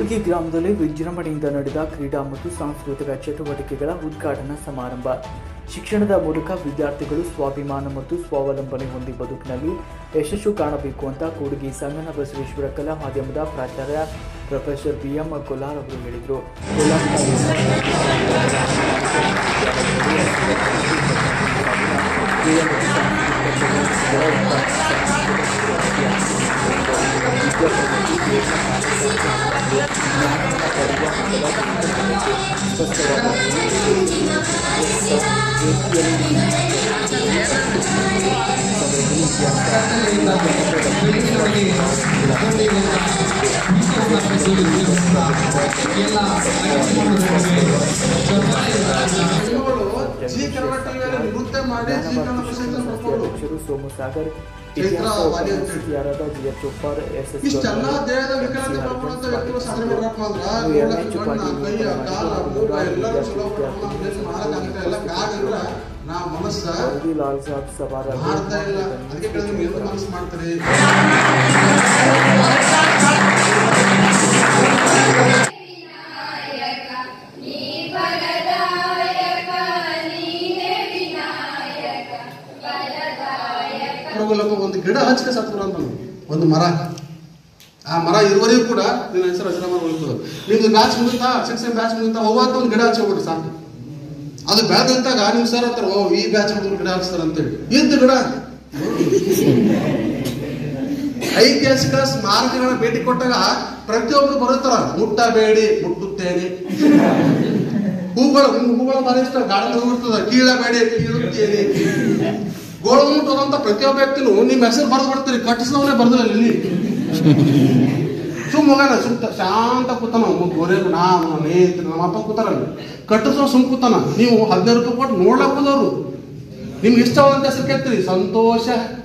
ಕೂಡ್ಗಿ ಗ್ರಾಮದಲ್ಲಿ ವಿಜೃಂಭಣೆಯಿಂದ ನಡೆದ ಕ್ರೀಡಾ ಮತ್ತು ಸಾಂಸ್ಕೃತಿಕ ಚಟುವಟಿಕೆಗಳ ಉದ್ಘಾಟನಾ ಸಮಾರಂಭ ಶಿಕ್ಷಣದ ಮೂಲಕ ವಿದ್ಯಾರ್ಥಿಗಳು ಸ್ವಾಭಿಮಾನ ಮತ್ತು ಸ್ವಾವಲಂಬನೆ ಹೊಂದಿ ಬದುಕಿನಲ್ಲಿ ಯಶಸ್ಸು ಕಾಣಬೇಕು ಅಂತ ಕೂಡ್ಗಿ ಸಂಗನ ಬಸವೇಶ್ವರ ಕಲಾ ಮಾಧ್ಯಮದ ಪ್ರಾಚಾರ್ಯ ಪ್ರೊಫೆಸರ್ ಬಿ ಎಂ ಕೊಲಾರ್ ಅವರು ಹೇಳಿದರು ಜಿ ಕನ್ನಡ ಟಿವಿಯಲ್ಲಿ ನೃತ್ಯ ಮಾಡಿ ಜಿ ಕನ್ನಡ ಪ್ರಶಸ್ತಿ ಪಡ್ಕೊಂಡು ಅಧ್ಯಕ್ಷರು ಸೋಮು ಸಾಗರ್ ಚೈತ್ರ ಇತಿಹಾಸ ವಾಲಿ ಅಂತ ಹೇಳಿ. ಉಪನ್ಯಾಸಕಿಯಾದ G H Choppar S S ಇಷ್ಟೆಲ್ಲ ದೇಹದ ವಿಕಲತೆ ಪಡ್ಕೊಂಡಂತ ವ್ಯಕ್ತಿಗಳು ಸಾಧನೆ ಮಾಡ್ರಪ್ಪ ಅಂದ್ರ ನೋಡಕ್ ಕಣ್ಣ ಕೈಯ ಕಾಲ ಮೂಗ ಎಲ್ಲರೂ ಚಲೋ ಪಡ್ಕೊಂಡು ದೇಶ ಮಾಡಕ್ಕಾಗತ್ತೆ ಎಲ್ಲ ಕಾಗಂದ್ರ ನಾ ಮನಸ್ಸ ಲಾಲ್ ಸಾಬ್ ಸವಾರ ಮಾಡ್ತಾ ಇಲ್ಲ ಅದಕ್ಕೆ ಕೇಳಿದ್ರೆ ನೀವು ಏನು ಮನಸ್ಸು ಮಾಡ್ತೀರಿ ಪ್ರಭುಲಪ್ಪ ಒಂದು ಗಿಡ ಹಚ್ಚಿಕೆ ಸತ್ಪುರ ಅಂತ ನಾವು. ಒಂದು ಮರ ಆ ಮರ ಇರುವರೆಗೂ ಕೂಡ ನಿನ್ನ ಹೆಸರು ಅಜರಾಮರ್ ಉಳಿತದೆ ನಿಮ್ದು ಬ್ಯಾಚ್ ಮುಗಿತಾ ಶಿಕ್ಷಣ ಬ್ಯಾಚ್ ಮುಗಿತಾ ಹೋಗೋದು ಒಂದು ಗಿಡ ಹಚ್ಕೊಬಿಡ್ರಿ ಸಾಕು ಅದು ಬೆಳೆದಂತಾಗ ನಿಮ್ ಸರ್ ಅಂತಾರೆ ಓ ಈ ಬ್ಯಾಚ್ ಹುಡುಗರು ಗಿಡ ಹಚ್ತಾರೆ ಅಂತೇಳಿ ಇದ್ದು ಗಿಡ ಐತಿಹಾಸಿಕ ಸ್ಮಾರಕಗಳನ್ನ ಭೇಟಿ ಕೊಟ್ಟಾಗ ಪ್ರತಿಯೊಬ್ರು ಬರುತ್ತಾರ ಮುಟ್ಟಬೇಡಿ ಮುಟ್ಟುತ್ತೇನೆ ಹೂಗಳು ನಿಮ್ಗೆ ಹೂಗಳು ಭಾರಿ ಇಷ್ಟ ಗಾರ್ಡನ್ ಹೋಗಿರ್ತದ ಕೀಳಬೇಡಿ ಕೀಳುತ್ತೇನೆ ಗೋಳು ಮುಟ್ಟೋದಂತ ಪ್ರತಿಯೊಬ್ಬ ವ್ಯಕ್ತಿನೂ ನಿಮ್ಮ ಹೆಸರು ಬರೆದು ಬಿಡ್ತೀರಿ ಕಟ್ಟಿಸಿದವನೇ ಬರ್ದಿಲ್ಲ ಇಲ್ಲಿ ಸುಮ್ ಹೋಗೋಣ ಸುಮ್ ಶಾಂತ ಕೂತಾನ ಗೋರೆ ನಾ ನಮ್ಮ ನೇತ್ರ ನಮ್ಮ ಅಪ್ಪ ಕೂತಾರಲ್ಲ ಕಟ್ಟಿಸೋ ಸುಮ್ ಕೂತಾನ ನೀವು ಹದಿನೈದು ರೂಪಾಯಿ ಕೊಟ್ಟು ನೋಡ್ಲಾಕ್ ಹೋದವ್ರು ನಿಮ್ಗೆ ಇಷ್ಟವಾದಂತ ಹೆಸರು ಕೇಳ್ತೀರಿ ಸಂತೋಷ